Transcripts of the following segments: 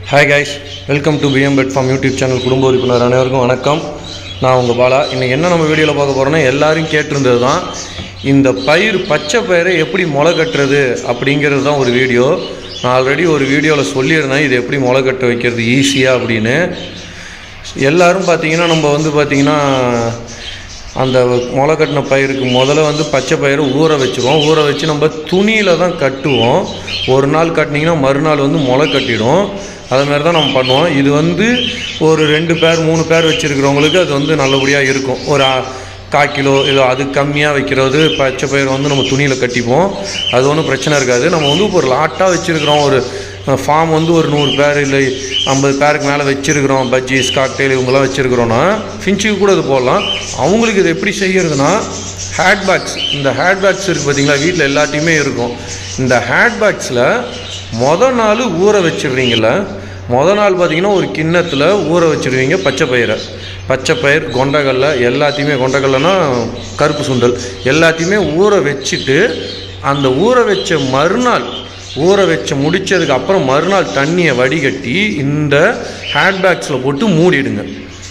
hi guys welcome to PM pet farm YouTube channel குடும்ப உறுப்பினர் அனைவருக்கும் வணக்கம் நான் உங்கள் பாலா இன்னைக்கு என்ன நம்ம வீடியோவில் பார்க்க போகிறோன்னா எல்லாரும் கேட்டிருந்தது தான் இந்த பயிர் பச்சை பயிரை எப்படி முளை கட்டுறது அப்படிங்கிறது தான் ஒரு வீடியோ நான் ஆல்ரெடி ஒரு வீடியோவில் சொல்லியிருந்தேன் இது எப்படி முளை கட்ட வைக்கிறது ஈஸியாக அப்படின்னு எல்லாரும் பார்த்தீங்கன்னா நம்ம வந்து பார்த்தீங்கன்னா அந்த முளை கட்டின பயிருக்கு முதல்ல வந்து பச்சை பயிரை ஊற வச்சுருவோம் ஊற வச்சு நம்ம துணியில் தான் கட்டுவோம் ஒரு நாள் கட்டினீங்கன்னா மறுநாள் வந்து முளை கட்டிடும் அது மாதிரி தான் நம்ம பண்ணுவோம் இது வந்து ஒரு ரெண்டு பேர் மூணு பேர் வச்சுருக்கிறவங்களுக்கு அது வந்து நல்லபடியாக இருக்கும் ஒரு அ- கால் கிலோ இல்லை அது கம்மியாக வைக்கிறது பச்சை பயிர் வந்து நம்ம துணியில் கட்டிப்போம் அது ஒன்றும் பிரச்சனை இருக்காது நம்ம வந்து இப்போ ஒரு லாட்டாக வச்சுருக்கிறோம் ஒரு ஃபார்ம் வந்து ஒரு நூறு பேர் இல்லை ஐம்பது பேருக்கு மேலே வச்சுருக்கிறோம் பஜ்ஜீஸ் காக்டெயில் இவங்கெல்லாம் வச்சுருக்கிறோன்னா ஃபின்ச்சுக்கு கூட இது போடலாம் அவங்களுக்கு இது எப்படி செய்யறதுன்னா ஹேட் பேக்ஸ் இந்த ஹேட் பேக்ஸ் இருக்குது பார்த்தீங்களா வீட்டில் எல்லாத்தையுமே இருக்கும் இந்த ஹேட் பேக்ஸில் மொதல் நாள் ஊற வச்சிடுறீங்கள மொதல் நாள் பார்த்தீங்கன்னா ஒரு கிண்ணத்தில் ஊற வச்சிருவீங்க பச்சை பயிரை பச்சை பயிர் கொண்டக்கடல எல்லாத்தையுமே கொண்டக்கடலைன்னா கருப்பு சுண்டல் எல்லாத்தையுமே ஊற வச்சுட்டு அந்த ஊற வச்ச மறுநாள் ஊற வச்சு முடிச்சதுக்கு அப்புறம் மறுநாள் தண்ணியை வடிகட்டி இந்த ஹேண்ட் பேக்ஸில் போட்டு மூடிடுங்க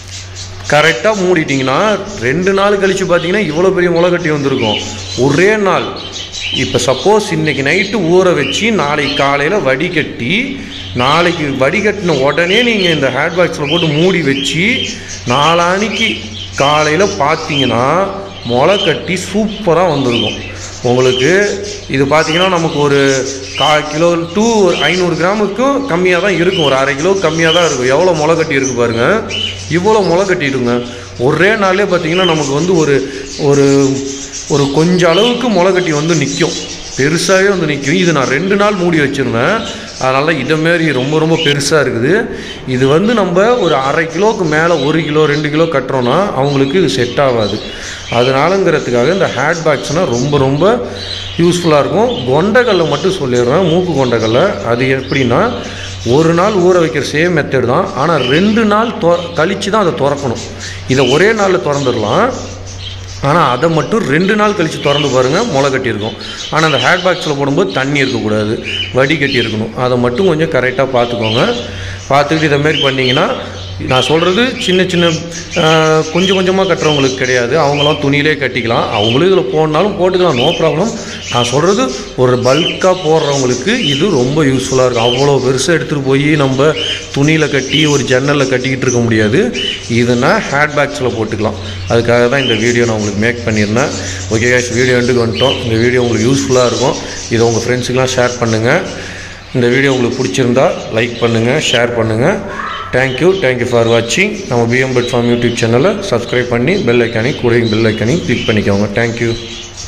கரெக்டாக மூடிட்டிங்கன்னா ரெண்டு நாள் கழித்து பார்த்தீங்கன்னா இவ்வளோ பெரிய முளைக்கட்டி வந்திருக்கும் ஒரே நாள் இப்போ சப்போஸ் இன்னைக்கு நைட்டு ஊற வச்சு நாளைக்கு காலையில் வடிகட்டி நாளைக்கு வடிகட்டின உடனே நீங்கள் இந்த ஹேண்ட் பாக்ஸில் போட்டு மூடி வச்சு நாளானிக்கு காலையில் பார்த்தீங்கன்னா முளை கட்டி சூப்பராக வந்திருக்கும் உங்களுக்கு இது பார்த்தீங்கன்னா நமக்கு ஒரு கால் கிலோ டு ஒரு ஐநூறு கிராமுக்கும் கம்மியாக தான் இருக்கும் ஒரு அரை கிலோ கம்மியாக தான் இருக்கும் எவ்வளோ முளை கட்டி இருக்கு பாருங்கள் இவ்வளோ முளை கட்டிடுங்க ஒரே நாளே பார்த்தீங்கன்னா நமக்கு வந்து ஒரு ஒரு ஒரு கொஞ்சம் அளவுக்கு முளை கட்டி வந்து நிற்கும் பெருசாகவே வந்து நிற்கும் இது நான் ரெண்டு நாள் மூடி வச்சுருந்தேன் அதனால் இதேமாரி ரொம்ப ரொம்ப பெருசாக இருக்குது இது வந்து நம்ம ஒரு அரை கிலோவுக்கு மேலே ஒரு கிலோ ரெண்டு கிலோ கட்டுறோன்னா அவங்களுக்கு இது செட் ஆகாது அதனாலங்கிறதுக்காக இந்த ஹேட் பேக்ஸ்னால் ரொம்ப ரொம்ப யூஸ்ஃபுல்லாக இருக்கும் கொண்டைக்கல்லை மட்டும் சொல்லிடுறேன் மூக்கு கொண்டைக்கல்லை அது எப்படின்னா ஒரு நாள் ஊற வைக்கிற சேம் மெத்தட் தான் ஆனால் ரெண்டு நாள் தொ கழித்து தான் அதை திறக்கணும் இதை ஒரே நாளில் திறந்துடலாம் ஆனால் அதை மட்டும் ரெண்டு நாள் கழித்து திறந்து பாருங்கள் முளை கட்டியிருக்கும் ஆனால் அந்த ஹேட் பாக்ஸில் போடும்போது தண்ணி இருக்கக்கூடாது வடிகட்டி இருக்கணும் அதை மட்டும் கொஞ்சம் கரெக்டாக பார்த்துக்கோங்க பார்த்துக்கிட்டு இதை மாதிரி பண்ணிங்கன்னா நான் சொல்கிறது சின்ன சின்ன ஆஹ், கொஞ்சம் கொஞ்சமாக கட்டுறவங்களுக்கு கிடையாது அவங்களாம் துணியிலே கட்டிக்கலாம் அவங்களும் இதில் போடனாலும் போட்டுக்கலாம் நோ ப்ராப்ளம் நான் சொல்கிறது ஒரு பல்காக போடுறவங்களுக்கு இது ரொம்ப யூஸ்ஃபுல்லாக இருக்கும் அவ்வளோ பெருசாக எடுத்துகிட்டு போய் நம்ம துணியில் கட்டி ஒரு ஜன்னலில் கட்டிக்கிட்டு இருக்க முடியாது இதுனா ஹேட் பேக்ஸில் போட்டுக்கலாம் அதுக்காக தான் இந்த வீடியோ நான் உங்களுக்கு மேக் பண்ணியிருந்தேன் ஓகே guys வீடியோ எண்டுக்கு வந்துட்டோம் இந்த வீடியோ உங்களுக்கு யூஸ்ஃபுல்லாக இருக்கும் இதை உங்கள் ஃப்ரெண்ட்ஸுக்கெலாம் ஷேர் பண்ணுங்கள் இந்த வீடியோ உங்களுக்கு பிடிச்சிருந்தா லைக் பண்ணுங்கள் ஷேர் பண்ணுங்கள் தேங்க்யூ தேங்க்யூ ஃபார் வாட்சிங் நம்ம பிஎம் பெட் ஃபார்ம் யூடியூப் சேனலை சப்ஸ்கிரைப் பண்ணி பெல் ஐக்கானி கூட பெல் ஐக்கானி கிளிக் பண்ணிக்கோங்க தேங்க்யூ